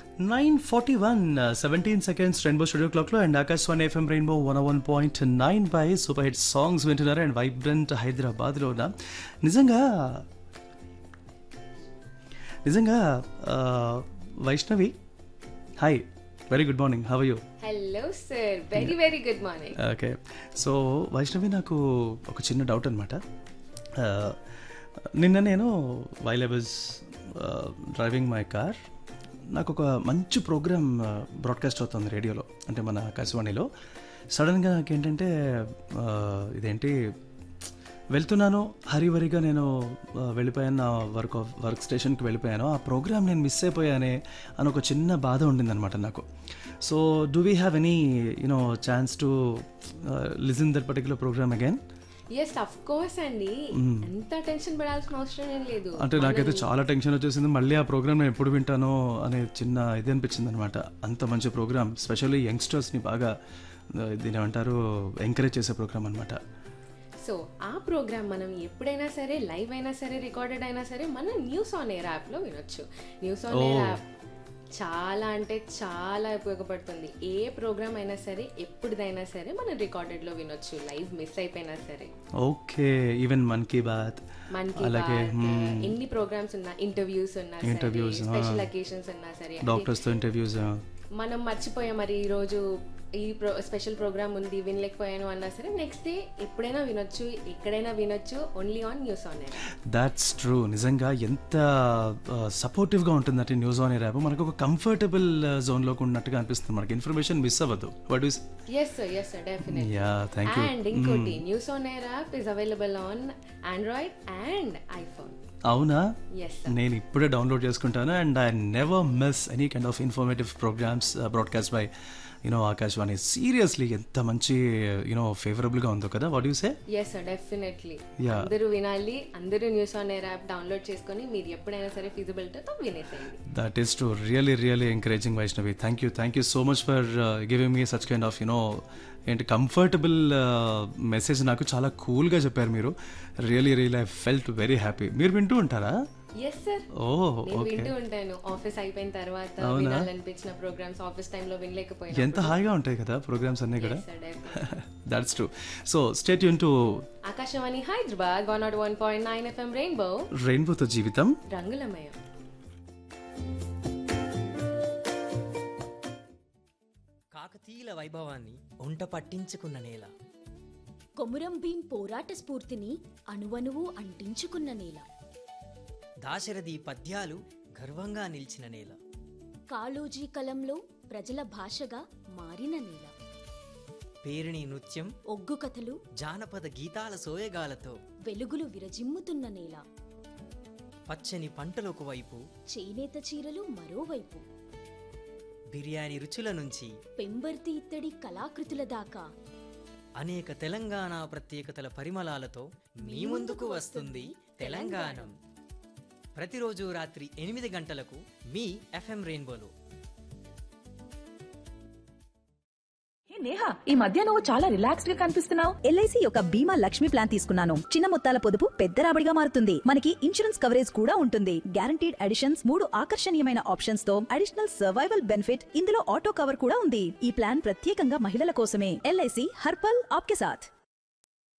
Nine forty one seventeen seconds Rainbow studio క్లాక్లో and Akashvani FM Rainbow one one point nine by super hit songs వింటున్నారు and vibrant హైదరాబాద్లో ఉన్న నిజంగా నిజంగా ఆ, Vaishnavi hi very good morning how you hello sir very very good morning okay so Vaishnavi నాకు ఒక చిన్న డౌట్ అనమాట నిన్న నేను while I was driving my car నాకు ఒక మంచి ప్రోగ్రామ్ బ్రాడ్కాస్ట్ అవుతుంది రేడియోలో అంటే మన ఆకాశవాణిలో సడన్గా నాకేంటంటే ఆ, ఇదేంటి వెళ్తున్నాను హరివరిగా నేను ఆ, వెళ్ళిపోయాను నా వర్క్ ఆఫ్ వర్క్ స్టేషన్కి వెళ్ళిపోయాను ఆ ప్రోగ్రామ్ నేను మిస్ అయిపోయానే అని ఒక చిన్న బాధ ఉండిందనమాట నాకు so do we have any you know chance to listen that particular programme again yes of course అండి అంత టెన్షన్ పడాల్సిన అవసరం ఏం లేదు అంటే నాకైతే చాలా టెన్షన్ వచ్చేసింది మళ్ళీ ఆ ప్రోగ్రామ్ నేను ఎప్పుడు వింటానో అనే చిన్న ఇది అనిపించింది అనమాట అంత మంచి ప్రోగ్రామ్ స్పెషల్లీ యంగ్స్టర్స్ని బాగా ఆ, దీని ఏమంటారు ఎంకరేజ్ చేసే ప్రోగ్రామ్ అనమాట సో ఆ ప్రోగ్రామ్ మనం ఎప్పుడైనా సరే లైవ్ అయినా సరే రికార్డెడ్ అయినా సరే మన న్యూస్ ఆన్ ఎయిర్ యాప్లో వినొచ్చు న్యూస్ ఆన్ ఎయిర్ యాప్ చాలా అంటే చాలా ఉపయోగపడుతుంది ఏ ప్రోగ్రామ్ అయినా సరే ఎప్పుడుదైనా సరే మనం రికార్డెడ్లో వినొచ్చు లైవ్ మిస్ అయిపోయినా సరే ఓకే ఈవెన్ మన్ కీ బాత్ మనకి అలాగే ఎన్ని ప్రోగ్రామ్స్ ఉన్నా ఇంటర్వ్యూస్ ఉన్నా సరే స్పెషల్ అకేషన్స్ ఉన్నా సరే డాక్టర్స్తో ఇంటర్వ్యూస్ మనం మర్చిపోయాం మరి ఈ రోజు ఈ ప్రో స్పెషల్ ప్రోగ్రామ్ ఉంది వినలేకపోయాను అన్నా సరే నెక్స్ట్ డే ఎప్పుడైనా వినొచ్చు ఎక్కడైనా వినొచ్చు only on news on air that's true నిజంగా ఎంత సపోర్టివ్గా ఉంటుందంటే న్యూస్ ఆన్ ఎయిర్ యాప్ మనకు ఒక కంఫర్టబుల్ జోన్లోకి ఉన్నట్టుగా అనిపిస్తుంది మనకి ఇన్ఫర్మేషన్ మిస్ అవ్వదు what is yes sir yes sir definite yeah thank you and ఇంకోటి news on air app is available on Android and iPhone అవునా ఎస్ నేను ఇప్పుడే డౌన్లోడ్ చేసుకుంటాను and I never miss any kind of informative programs broadcast by you know Akashvani seriously ఎంత మంచి you know ఫేవరబుల్గా ఉందో కదా what you say yes sir definitely Yeah. అందరూ వినాలి అందరూ news on air app download చేసుకొని మీరు ఎప్పుడైనా సరే ఫిజిబిలిటీతో వినేసేయండి that is too really really encouraging Vaishnavi thank you thank you so much for giving me such kind of you know ఏంటి కంఫర్టబుల్ మెసేజ్ నాకు చాలా కూల్గా చెప్పారు మీరు really really I felt very happy మీరు వింటూ ఉంటారా ఎస్ సార్ ఓ నేను ఓకే వింటూ ఉంటాను ఆఫీస్ అయిపోయిన తర్వాత వినాలనిపించిన ప్రోగ్రామ్స్ ఆఫీస్ టైంలో వినలేకపోయినా ఎంత హాయిగా ఉంటాయి కదా ప్రోగ్రామ్స్ అన్నీ కూడా Yes, sir, definitely. That's true so stay యూన్ to Akashvani Hyderabad one nought one point nine FM Rainbow రెయిన్బోతో జీవితం రంగులమయం కాకతీయుల వైభవాన్ని ఒంట పట్టించుకున్న నేల కొమురం భీం పోరాట స్ఫూర్తిని అణువణువు అంటించుకున్న నేల దాశరథి పద్యాలు గర్వంగా నిలిచిన నేల కాళోజీ కలంలో ప్రజల భాషగా మారిన నేల పేరిణి నృత్యం ఒగ్గు కథలు జానపద గీతాల సోయగాలతో వెలుగులు విరజిమ్ముతున్న నేల పచ్చని పంటలకు వైపు చేనేత చీరలు మరోవైపు బిర్యానీ రుచుల నుంచి పెంబర్తి ఇత్తడి కళాకృతుల దాకా అనేక తెలంగాణ ప్రత్యేకతల పరిమళాలతో మీ ముందుకు వస్తుంది తెలంగాణం ప్రతిరోజు రాత్రి ఎనిమిది గంటలకు మీ ఎఫ్ఎం రెయిన్బోలో హే నేహా ఈ మధ్య నువ్వు చాలా రిలాక్స్డ్ గా కనిపిస్తున్నావు ఎల్ఐసి యొక్క బీమా లక్ష్మి ప్లాన్ తీసుకున్నాను చిన్న మొత్తాల పొదుపు పెద్ద రాబడిగా మారుతుంది మనకి ఇన్సూరెన్స్ కవరేజ్ కూడా ఉంటుంది గ్యారంటీడ్ అడిషన్స్ మూడు ఆకర్షణీయమైన ఆప్షన్స్ తో అడిషనల్ సర్వైవల్ బెనిఫిట్ ఇందులో ఆటో కవర్ కూడా ఉంది ఈ ప్లాన్ ప్రత్యేకంగా మహిళల కోసమే ఎల్ఐసి హర్పల్ ఆప్కే సాథ్